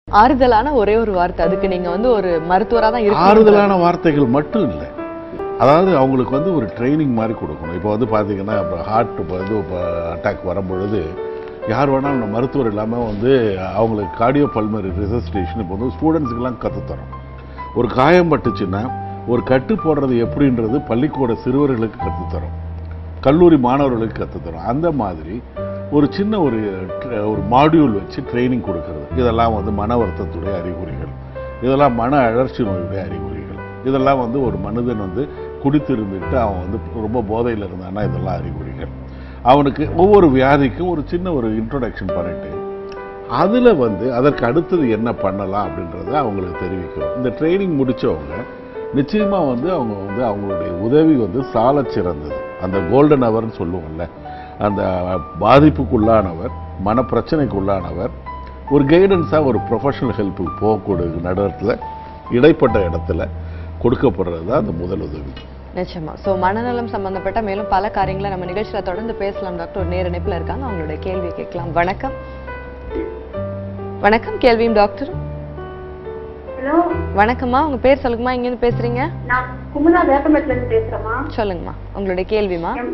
ஆறுதலான ஒரே ஒரு வார்த்தை அதுக்கு நீங்க வந்து ஒரு மருத்துவரா தான் இருக்கு ஆறுதலான வார்த்தைகள் மட்டும் இல்லை அதாவது அவங்களுக்கு வந்து ஒரு ட்ரைனிங் மாதிரி கொடுக்கணும் இப்போ வந்து பார்த்தீங்கன்னா இப்போ ஹார்ட் வந்து இப்போ அட்டாக் வரும்பொழுது யார் வேணாலும் நம்ம மருத்துவர் இல்லாமல் வந்து அவங்களுக்கு கார்டியோ பல்மரி ரிசஸ்டேஷன் இப்போ வந்து ஸ்டூடெண்ட்ஸுக்கெல்லாம் கற்றுத்தரோம் ஒரு காயம் பட்டுச்சுன்னா ஒரு கட்டு போடுறது எப்படின்றது பள்ளிக்கூட சிறுவர்களுக்கு கற்றுத்தரோம் கல்லூரி மாணவர்களுக்கு கற்றுத்தரோம் அந்த மாதிரி ஒரு சின்ன ஒரு ட்ர- ஒரு மாடியூல் வச்சு ட்ரைனிங் கொடுக்கறது இதெல்லாம் வந்து மன வருத்தத்துடைய அறிகுறிகள் இதெல்லாம் மன அழற்சி நோயுடைய அறிகுறிகள் இதெல்லாம் வந்து ஒரு மனிதன் வந்து குடித்து இருந்துட்டு அவன் வந்து ரொம்ப போதையில் இருந்தான்னா இதெல்லாம் அறிகுறிகள் அவனுக்கு ஒவ்வொரு வியாதிக்கும் ஒரு சின்ன ஒரு இன்ட்ரோடக்ஷன் பண்ணிட்டு அதில் வந்து அதற்கு அடுத்தது என்ன பண்ணலாம் அப்படின்றத அவங்களுக்கு தெரிவிக்கிறோம் இந்த ட்ரைனிங் முடிச்சவங்க நிச்சயமாக வந்து அவங்க வந்து அவங்களுடைய உதவி வந்து சாலச் சிறந்தது அந்த கோல்டன் ஹவர்னு சொல்லுவோம்ல அந்த பாதிப்புக்குள்ளானவர் மன பிரச்சனைக்குள்ளானவர் ஒரு கைடன்ஸாக ஒரு ப்ரொஃபஷனல் ஹெல்ப்புக்கு போகக்கூடிய நடத்துல இடைப்பட்ட இடத்துல கொடுக்கப்படுறது தான் அந்த முதல் உதவி நிச்சயமா சோ மனநலம் சம்பந்தப்பட்ட மேலும் பல காரியங்களை நம்ம நிகழ்ச்சியில தொடர்ந்து பேசலாம் டாக்டர் ஒரு நேர இணைப்புல இருக்காங்க அவங்களுடைய கேள்வி கேட்கலாம் வணக்கம் வணக்கம் கேள்வியும் டாக்டர் ஹலோ வணக்கம்மா உங்க பேர் சொல்லுங்கம்மா இங்க இருந்து பேசுறீங்க நான் குமுதா வேப்பமேட்ல இருந்து பேசுறேம்மா சொல்லுங்கம்மா உங்களுடைய கேள்விமா எம்-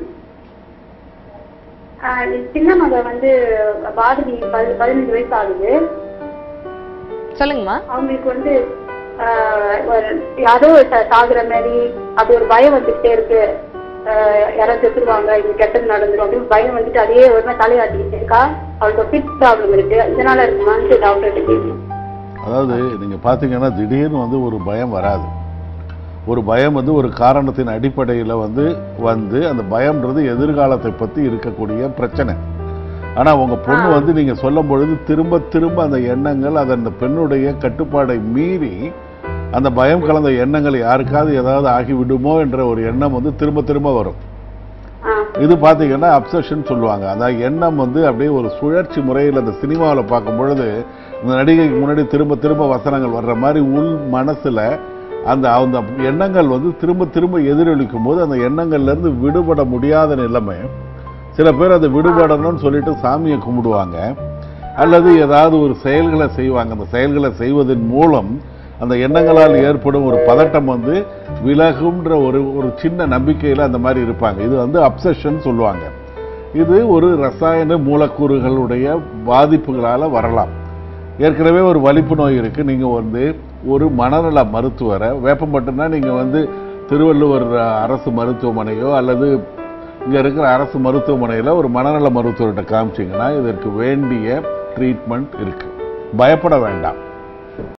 ஆஹ் என் சின்ன மக வந்து பாரதி பதி- பதினஞ்சு வயசு ஆகுது சொல்லுங்கம்மா அவங்களுக்கு வந்து ஆஹ் ஒரு யாரோ சா- சாகுற மாதிரி அப்படி ஒரு பயம் வந்துகிட்டே இருக்கு ஆஹ் யாராவது செத்துருவாங்க இது கெட்டது நடந்துரும் அப்படின்னு பயம் வந்துட்டு அதையே ஒரு மாதிரி தலையாட்டிக்கிட்டு இருக்கா அவளுக்கு ஒரு ஃபிட் ப்ராப்ளம் இருக்கு இதனால இருக்குமான்னு டாக்டர்கிட்ட கேட்கணும் அதாவது நீங்கள் பார்த்தீங்கன்னா திடீர்னு வந்து ஒரு பயம் வராது ஒரு பயம் வந்து ஒரு காரணத்தின் அடிப்படையில் வந்து வந்து அந்த பயம்ன்றது எதிர்காலத்தை பற்றி இருக்கக்கூடிய பிரச்சனை ஆனால் உங்கள் பொண்ணு வந்து நீங்கள் சொல்லும் பொழுது திரும்ப திரும்ப அந்த எண்ணங்கள் அது அந்த பெண்ணுடைய கட்டுப்பாடை மீறி அந்த பயம் கலந்த எண்ணங்கள் யாருக்காவது ஏதாவது ஆகிவிடுமோ என்ற ஒரு எண்ணம் வந்து திரும்ப திரும்ப வரும் ஆஹ் இது பார்த்தீங்கன்னா அப்சஷன் சொல்லுவாங்க அந்த எண்ணம் வந்து அப்படியே ஒரு சுழற்சி முறையில் அந்த சினிமாவில் பார்க்கும் பொழுது இந்த நடிகைக்கு முன்னாடி திரும்ப திரும்ப வசனங்கள் வர்ற மாதிரி உள் மனசுல அந்த அந்த எண்ணங்கள் வந்து திரும்ப திரும்ப எதிரொலிக்கும் போது அந்த எண்ணங்கள்ல இருந்து விடுபட முடியாத நிலைமை சில பேர் அதை விடுபடணும்னு சொல்லிட்டு சாமியை கும்பிடுவாங்க அல்லது ஏதாவது ஒரு செயல்களை செய்வாங்க அந்த செயல்களை செய்வதன் மூலம் அந்த எண்ணங்களால் ஏற்படும் ஒரு பதட்டம் வந்து விலகுன்ற ஒரு ஒரு சின்ன நம்பிக்கையில் அந்த மாதிரி இருப்பாங்க இது வந்து அப்சஷன் சொல்லுவாங்க இது ஒரு ரசாயன மூலக்கூறுகளுடைய பாதிப்புகளால் வரலாம் ஏற்கனவே ஒரு வலிப்பு நோய் இருக்கு நீங்க வந்து ஒரு மனநல மருத்துவரை வேப்பம்பட்டுனா நீங்க வந்து திருவள்ளுவர் அரசு மருத்துவமனையோ அல்லது இங்க இருக்கிற அரசு மருத்துவமனையில ஒரு மனநல மருத்துவர்கிட்ட காமிச்சீங்கன்னா இதற்கு வேண்டிய ட்ரீட்மெண்ட் இருக்கு பயப்பட வேண்டாம்